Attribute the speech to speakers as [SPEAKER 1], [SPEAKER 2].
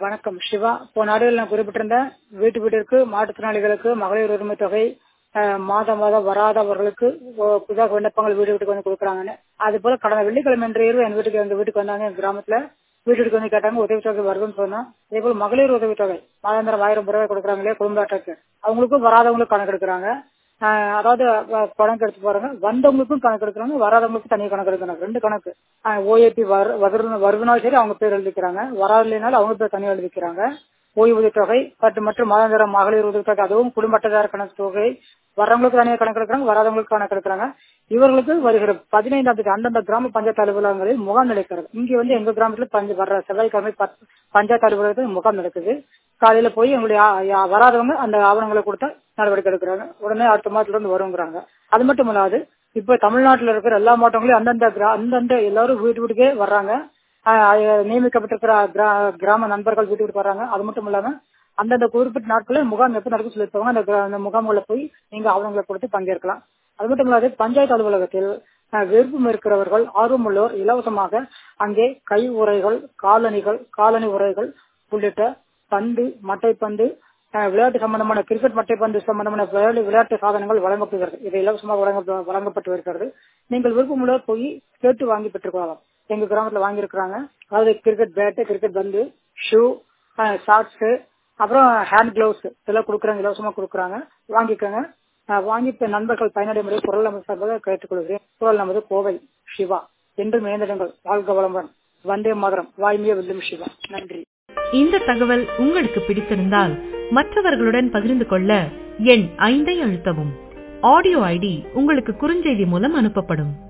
[SPEAKER 1] வணக்கம் சிவா போன நாடுகளில் நான் குறிப்பிட்டிருந்தேன் வீட்டு வீட்டிற்கு மாற்றுத்திறனாளிகளுக்கு மகளிர் உரிமை தொகை அஹ், மாதம் மாதம் வராதவர்களுக்கு ஒ- புதிதாக விண்ணப்பங்கள் வீடு வீட்டுக்கு வந்து கொடுக்குறாங்கன்னு அது போல கடந்த வெள்ளிக்கிழமை இன்று இரவு எங்க வீட்டுக்கு எங்க வீட்டுக்கு வந்தாங்க எங்க கிராமத்துல வீட்டு வீட்டுக்கு வந்து கேட்டாங்க உதவித்தொகை வருதுன்னு சொன்னா அதே போல மகளிர் உதவித்தொகை மாதாந்திரம் ஆயிரம் ரூபாய் கொடுக்குறாங்க இல்லையா குடும்ப அட்டைக்கு அவங்களுக்கும் வராதவங்களுக்கும் கணக்கு எடுக்கிறாங்க ஆஹ் அதாவது அஹ், கணக்கு எடுத்து போறாங்க வந்தவங்களுக்கும் கணக்கு எடுக்கிறாங்க வராதவங்களுக்கும் தனி கணக்கு எடுக்கிறாங்க ரெண்டு கணக்கு ஓஏபி வருதுனாலும் சரி அவங்க பேர் எழுதிக்கிறாங்க வராதுனாலும் அவங்க பேர் தனியாக எழுதிக்கிறாங்க ஓய்வூதிய தொகை மற்றும் மற்றும் மாதாந்திர மகளிர் உதவித்தொகை அதுவும் குடும்ப அட்டைதார கணக்கு தொகை வர்றவங்களுக்கு தனியாக கணக்கு எடுக்கிறாங்க வராதவங்களுக்கு கணக்கு எடுக்கிறாங்க இவர்களுக்கு வருகிற பதினைந்தாம் தேதி அந்தந்த கிராம பஞ்சாயத்து அலுவலகங்களில் முகாம் நடக்கிறது இங்க வந்து எங்க கிராமத்துல பஞ்ச வர்ற செவ்வாய்க்கிழமை பத்- பஞ்சாயத்து அலுவலகத்தில் முகாம் நடக்குது காலையில போய் எங்களுடைய ஆ- யா- வராதவங்க அந்த ஆவணங்களை கொடுத்தா நடவடிக்கை எடுக்கிறாங்க உடனே அடுத்த மாதத்துல இருந்து வருங்கிறாங்க அது மட்டும் இல்லாது இப்ப தமிழ்நாட்டுல இருக்கிற எல்லா மாவட்டங்களையும் அந்தந்த கிரா- அந்தந்த எல்லாரும் வீட்டு வீட்டுக்கே வர்றாங்க ஆஹ் ஆஹ் நியமிக்கப்பட்டிருக்கிற கிரா- கிராம நண்பர்கள் வீட்டு வீட்டுக்கு வர்றாங்க அது மட்டும் இல்லாம அந்தந்த குறிப்பிட்ட நாட்களில் முகாம் எப்ப நடக்கும் சொல்லியிருப்பாங்க அந்த கிரா- அந்த முகாம்களை போய் நீங்க ஆவணங்களை கொடுத்து பங்கேற்கலாம் அது மட்டும் இல்லாது பஞ்சாயத்து அலுவலகத்தில் அஹ், விருப்பம் இருக்கிறவர்கள் ஆர்வமுள்ளோர் இலவசமாக அங்கே கை உரைகள் காலணிகள் காலணி உரைகள் உள்ளிட்ட பந்து மட்டைப்பந்து அஹ், விளையாட்டு சம்பந்தமான கிரிக்கெட் மட்டைப்பந்து சம்பந்தமான விளையாட்டு விளையாட்டு சாதனங்கள் வழங்கப்படுகிறது இது இலவசமாக வழங்க வழங்கப்பட்டு வருகிறது நீங்கள் விருப்பமுள்ளோர் போய் கேட்டு வாங்கி பெற்றுக்கொள்ளலாம் எங்க கிராமத்துல வாங்கியிருக்கிறாங்க அதாவது கிரிக்கெட் பேட்டு கிரிக்கெட் பந்து ஷூ ஷார்ட்ஸ் அப்புறம் ஹேண்ட் கிளவுஸ் இதெல்லாம் கொடுக்குறாங்க இலவசமா கொடுக்குறாங்க வாங்கிக்கோங்க அஹ் வாங்கி இப்ப நண்பர்கள் பயனடைய முறை குரல் நமது சார்பாக கேட்டுக்கொள்கிறேன் குரல் நமது கோவை சிவா என்று மேந்திரங்கள் வாழ்க வளமுடன் வந்தே மாதரம் வாய்மைய வெல்லும் சிவா நன்றி
[SPEAKER 2] இந்த தகவல் உங்களுக்கு பிடித்திருந்தால் மற்றவர்களுடன் பகிர்ந்து கொள்ள எண் ஐந்தை அழுத்தவும் ஆடியோ ஐடி உங்களுக்கு குறுஞ்செய்தி மூலம் அனுப்பப்படும்